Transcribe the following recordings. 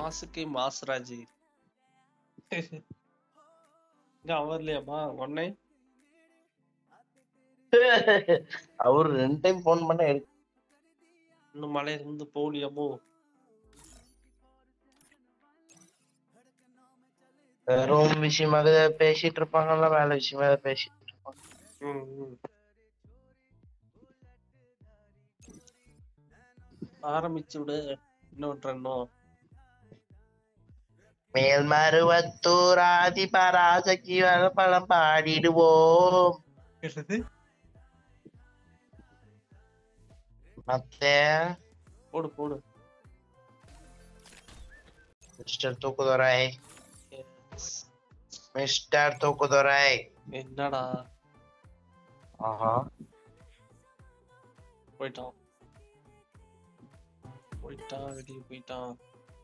மாசுக்கு மாசுராஜ் இங்க அவர் இல்லையாமா ஒன்னே அவரு ரெண்டு டைம் போன் பண்ண எடுக்க இன்னும் மலையில இருந்து போலியாமோ ரூம் விஷயமாக பேசிட்டு இருப்பாங்கல்ல வேலை விஷயமா ஏதாவது பேசிட்டு இருப்பாங்க ம், ம். ஆரம்பிச்சு விடு இன்னும் இன்னும் மேல்மருவத்தூர் ஆதி பராசக்தி பழம் பாடிடுவோம் என்னது மத்த போடு போடு mister Thookkudurai Yes. Mister Thookkudurai என்னடா ஆஹா போயிட்டான் போயிட்டான் வெளியே போயிட்டான்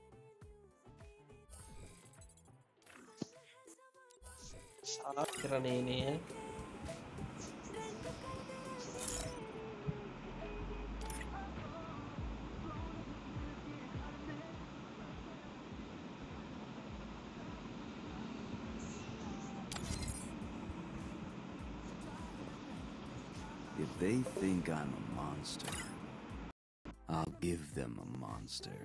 சாப்பிட்றனே நீ If they think I'm a monster, I'll give them a monster.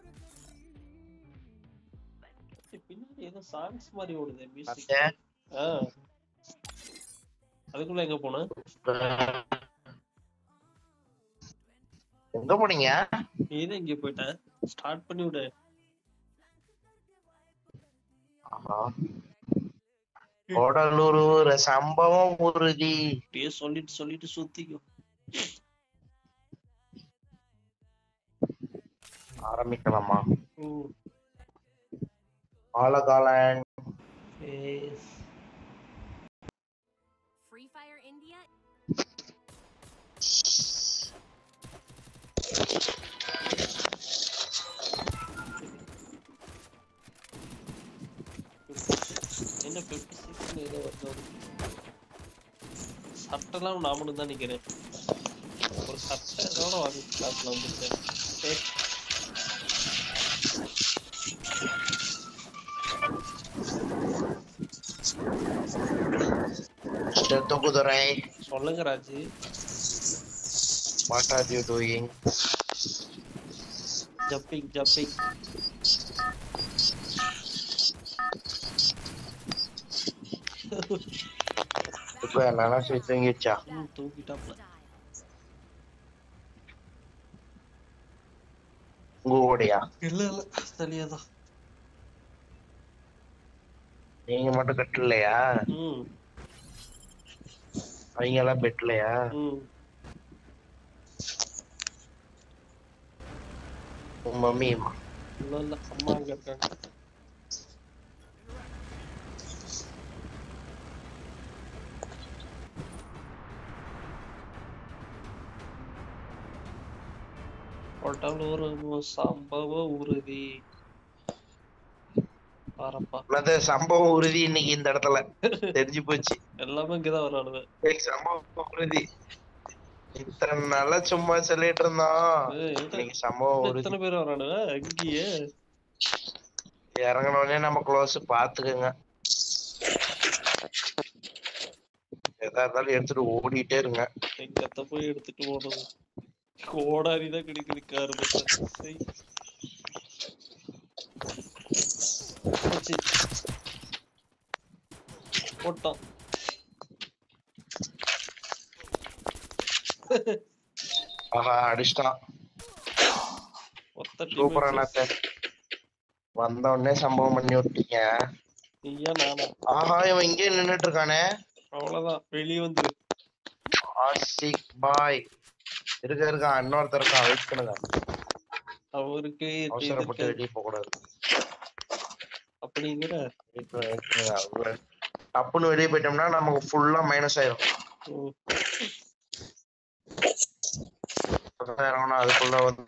பின்னாடி ஏதோ சாங்ஸ் மாதிரி ஓடுது மியூசிக் மத்த ஆ அதுக்குள்ள எங்க போன எங்க போனீங்க நீ தான் இங்க போயிட்ட ஸ்டார்ட் பண்ணி விடு ஆஹா கோடலூர் ஒரு சம்பவம் உறுதி அப்படியே சொல்லிட்டு சொல்லிட்டு சுத்திக்கும் ஆரம்பிக்கலாமா ம் ஆலகாலன் Yes. Free Fire India என்ன ஃபிஃப்டி சிக்ஸ் ஏதோ வருது சட்டெல்லாம் நாமளும் தான் நிக்கிறேன் ஒரு சட்டை இதோட வாங்கி கிளாஸ்ல வந்துட்டேன் ஏய், மிஸ்டர் தூக்குதுரை சொல்லுங்க Raji what are you doing ஜப்பிங் ஜப்பிங் இப்ப நினைச்சு தூங்கிடுச்சா ம் தூக்கிட்டாப்ல உங்க கூடயா இல்ல இல்ல தனியாதான் நீங்க மட்டும் கட்டலையா ம் அவங்க எல்லாம் பெட்லையா ம் உங்க மம்மி இல்ல இல்ல அம்மா அங்க இருக்காங்க ஒரு சம்பவ உறுதி பாரப்பா அது சம்பவம் உறுதி இன்னைக்கு இந்த இடத்துல தெரிஞ்சு போச்சு எல்லாமே இங்கதான் வரானுவ ஏய், சம்பவம் உறுதி இத்தனை நாளா சும்மா சொல்லிட்டு இருந்தான் இன்னைக்கு சம்பவம் உறுதி எத்தனை பேர் வரானுவ இங்கேயே இறங்கின உடனே நம்ம க்ளோஸ் பாத்துக்கோங்க எதா இருந்தாலும் எடுத்துட்டு ஓடிட்டே இருங்க எங்கத்த போய் எடுத்துட்டு ஓடுது கோடாரி தான் கிடைக்குது காரு சரி போச்சு. போட்டோம் ஆஹா அடிச்சிட்டான் ஒத்த சூப்பரா teammates. நாத்த வந்த உடனே சம்பவம் பண்ணி விட்டீங்க நீயா நானா ஆஹா இவன் இங்கே நின்னுட்டு இருக்கானே அவ்வளவுதான் வெளிய வந்து ஆசிக் பாய் இருக்க இருக்கான் இன்னொருத்தர் இருக்கான் வெயிட் பண்ணுங்க அவருக்கு அவசரப்பட்டு இதுக்கு வெளியே போக கூடாது அப்படிங்கிற wait பண்ணுங்க, wait பண்ணுங்க. அவரு டப்புன்னு வெளியே போயிட்டோம்னா நமக்கு ஃபுல்லா மைனஸ் ஆயிரும் ம், அப்பதான் இறங்கணும் அதுக்குள்ள வந்து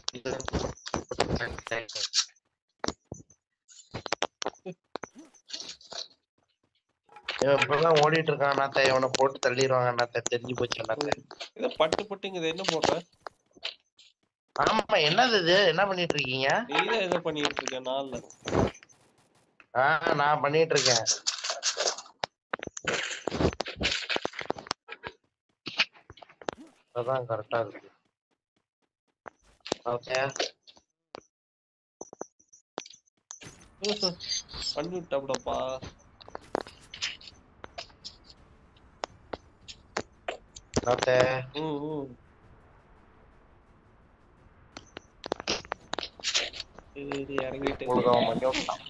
இவன் இப்பதான் ஓடிட்டு இருக்கான் அண்ணாத்த இவனை போட்டு தள்ளிடுவாங்க அண்ணாத்த தெரிஞ்சு போச்சு அண்ணாத்த இத பட்டு பட்டுங்க இது என்ன போடுற ஆமா என்னது இது என்ன பண்ணிட்டு இருக்கீங்க நீ தான் ஏதோ பண்ணிட்டு இருக்க நாள்ல ஆ நான் பண்ணிட்டு இருக்கேன் அதான் கரெக்டா இருக்கு ஓகே பண்ணி விட்டாப்டப்பா ஓகே ம் ம் சரி இறங்கிட்டு உங்களுக்கு அவன் பண்ணி விட்டான்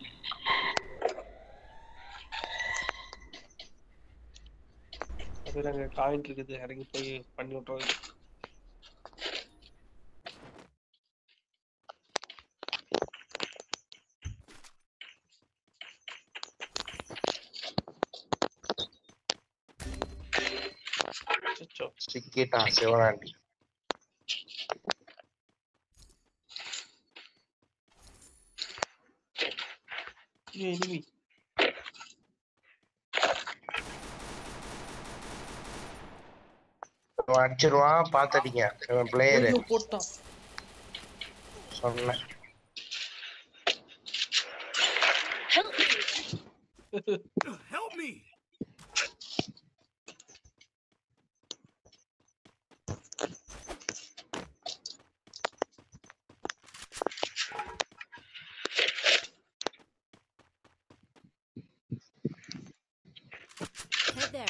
அப்புறம் அங்க காயின் இருக்குது இறங்கி போய் பண்ணி விட்டுறோம் அச்சச்சோ. சிக்கிட்டான் சிவனாண்டி இது enemy. இவன் அடிச்சிருவான் பாத்தடிங்க இவன் பிளேயரு ஐயோ, போட்டான் சொன்னேன் Help me! Head there.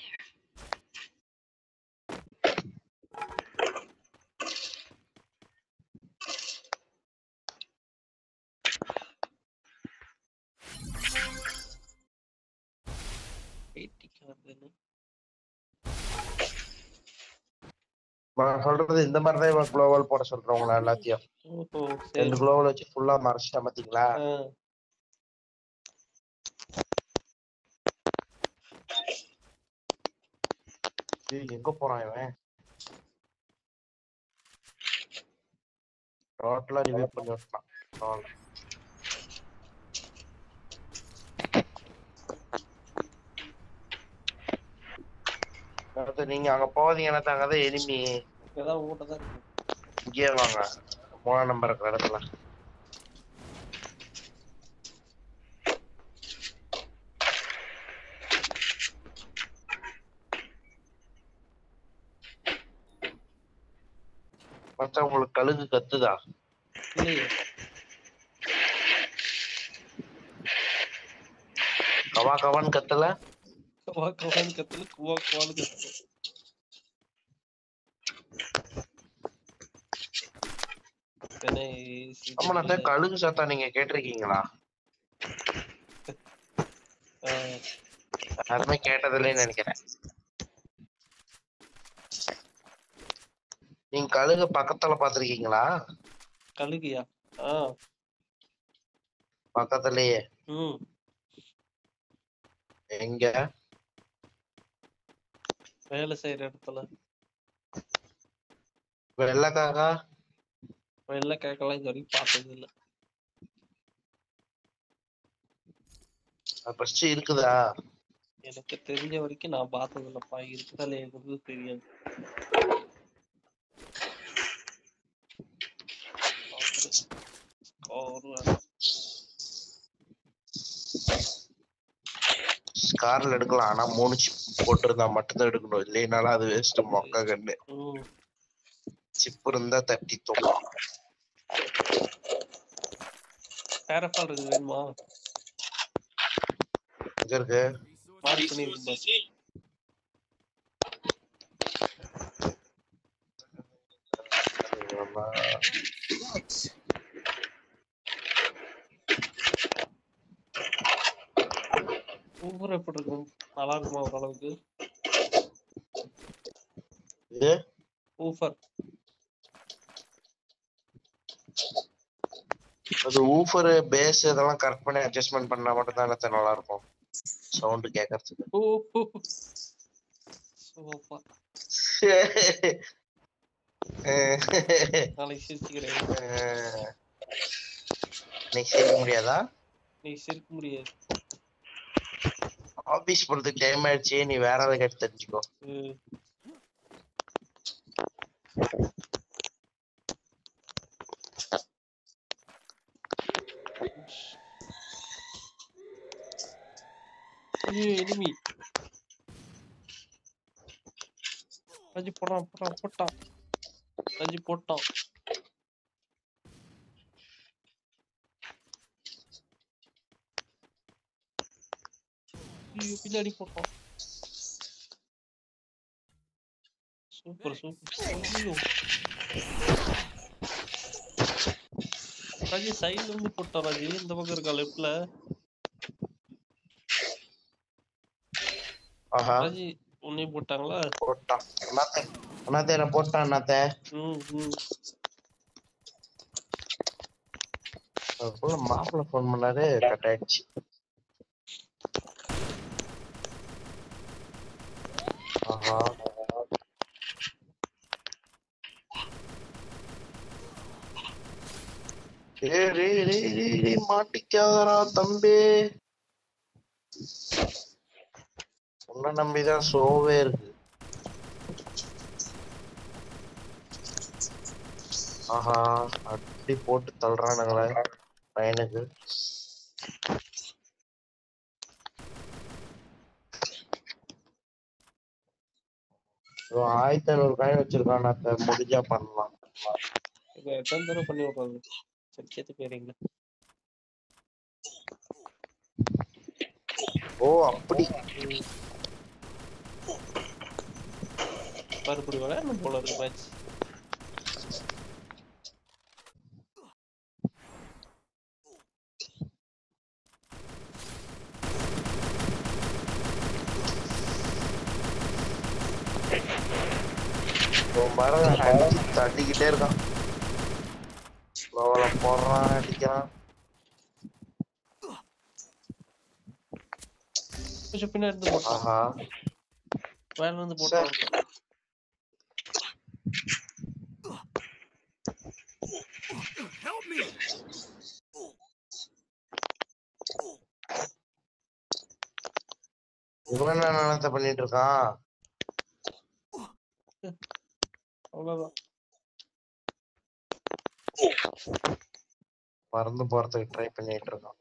பேட்டிக்காரன்னு. நான் சொல்றது இந்த மாதிரி தான் இவன் குளோவல் போட சொல்றவங்களா எல்லாத்தையும் ஓஹோ சரி ரெண்டு குளோவல் வச்சு ஃபுல்லா மறைச்சிட்டேன் பாத்தீங்களா ஆ, ஏய், எங்க போறான் இவன் டோட்டலா ரிவ்யூ பண்ணி விட்டான் பரவாயில்ல. அடுத்து நீங்க அங்க போவீங்கன்னா தாங்க தான் எனிமி இங்கதான் உங்ககிட்ட தான் இருக்கு இங்கேயே வாங்க மூணாம் நம்பர் இருக்கிற இடத்துல மச்சா உங்களுக்கு கழுகு கத்துதா இல்லையே கவா கவான்னு கத்தல கவா கவான்னு கத்துல குவா குவான்னு கத்து என்ன சி- ஆமா நான் தான் கழுகு சத்தம் நீங்க கேட்டிருக்கீங்களா ஆ, யாருமே கேட்டதில்லைன்னு நினைக்கிறேன் நீங்க கழுகு பக்கத்துல பாத்திருக்கீங்களா கழுகியா ஆ பக்கத்துலயே ம் எங்க வேலை செய்யற இடத்துல வெள்ளக்காக்கா வெள்ளை கேட்கலாம் இது வரைக்கும் பார்த்தது இல்ல ஃபர்ஸ்ட் இருக்குதா எனக்கு தெரிஞ்ச வரைக்கும் நான் பார்த்தது இல்லப்பா இருக்குதா இல்லையாங்கிறது தெரியாது ஒரு ஸ்கார்ல எடுக்கலாம் ஆனா மூணு சிப் போட்டிருந்தா மட்டும்தான் எடுக்கணும் இல்லைனாலும் அது வேஸ்ட் மொக்க கண்ணு ம் சிப் இருந்தா தட்டி தூக்கும் பேரஃபால் இருக்கு வேணுமா எங்க இருக்கு மார்க் பண்ணிருக்கு பாஸ் ஆமா. ஊர் எப்படி இருக்கும் நல்லா இருக்குமா ஓரளவுக்கு இது ஊஃபர் அது ஊஃபர் பேஸ் இதெல்லாம் கரெக்ட் பண்ணி அட்ஜஸ்ட்மெண்ட் பண்ணா மட்டும் தான் எனக்கு நல்லா இருக்கும் சவுண்ட் கேட்கறதுக்கு ஓ சோப்பா நாளைக்கு சிரிச்சுக்கிறேன் இன்னைக்கு சேர்க்க முடியாதா நீ சிரிக்க முடியாது ஆபீஸ் போறதுக்கு டைம் ஆயிடுச்சு நீ வேற ஏதாவது கேட்டு தெரிஞ்சுக்கோ ம். ஐயோ எனிமி ரஜி போடுறான் போட்டான் போட்டான் ரஜி போட்டான் ஐயோ பின்னாடி போட்டான் சூப்பர் சூப்பர் ஐயோ ராஜி சைடுல இருந்து போட்டான் ராஜி இந்த பக்கம் இருக்கா லெஃப்ட்ல ஆஹா ராஜி உன்னையும் போட்டாங்களா போட்டான் அண்ணாத்த அண்ணாத்த என்ன போட்டான் அண்ணாத்த ம் ம் அதுக்குள்ள மாப்பிள்ள ஃபோன் பண்ணாரு கட் ஆயிடுச்சு ஆஹா ஏய் டேய் டேய் டேய் டேய் மாட்டிக்காதடா தம்பி உன்னை நம்பிதான் சோவே இருக்கு ஆஹா அடி போட்டு தள்ளுறானுங்களே பையனுக்கு இவன் ஆயிரத்தி ஐநூறு காயின் வச்சிருக்கான் அத்த முடிஞ்சா பண்ணலாம் இதை எத்தனை தடவை பண்ணி விடுறது சரி கேத்து போயிருங்களா ஓ அப்படி மறுபடி விளையாடணும் போல இருக்கு மேட்ச் இவன் பாருங்க அடிச்சு தட்டிக்கிட்டே இருக்கான் ஸ்லோவில் போடுறான் அடிக்கிறான் கொஞ்சம் பின்னாடி இருந்து போட்டான் ஆஹா மேல இருந்து போட்டான் இவன் என்ன நினைத்த பண்ணிட்டு இருக்கான் அவ்வளவுதான் பறந்து போறதுக்கு ட்ரை பண்ணிட்டு இருக்கான்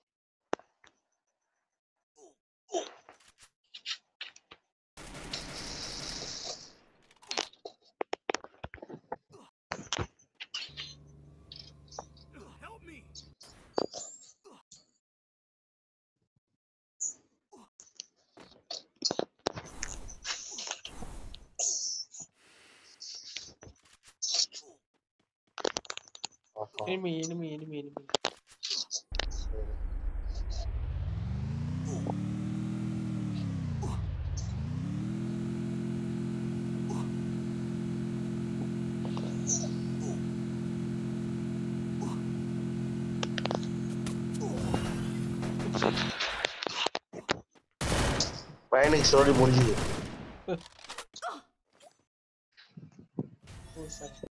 ஆஹா. enemy enemy enemy enemy பையனுக்கு ஸ்டோரி முடிஞ்சுது Oh, sorry.